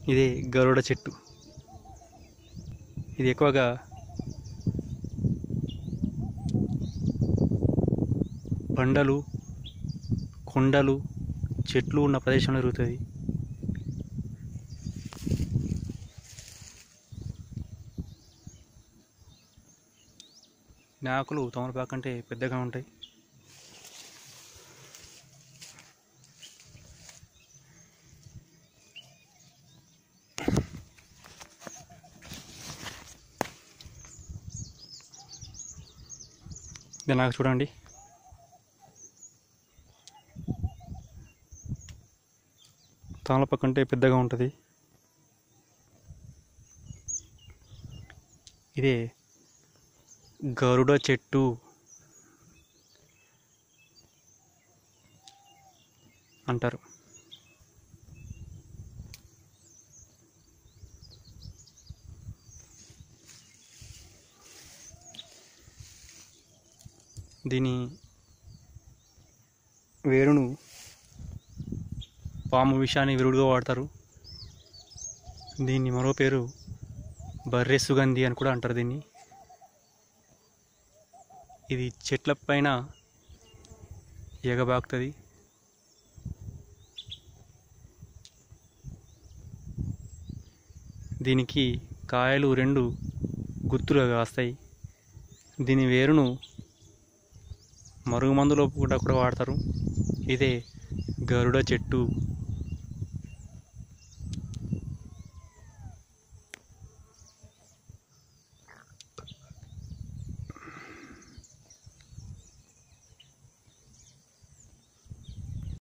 ఇదే గరుడ చెట్టు ఇది ఎక్కువగా బండలు కొండలు చెట్లు ఉన్న ప్రదేశంలో పెరుగుతుంది దీని ఆకులు తమలపాకు కంటే పెద్దగా ఉంటాయి దీని ఆకు చూడండి తమలపాకు కంటే పెద్దగా ఉంటుంది ఇదే గరుడ చెట్టు అంటారు దీని వేరును పాము విషాన్ని విరుడుగా వాడతారు దీన్ని మరో పేరు బర్రె సుగంధి అని కూడా అంటారు దీన్ని ఇది చెట్ల పైన ఎగబాకుతుంది దీనికి కాయలు రెండు గుత్తులుగా కాస్తాయి దీని వేరును మరుగుమందులో కూడా కూడా వాడతారు ఇదే గరుడ చెట్టు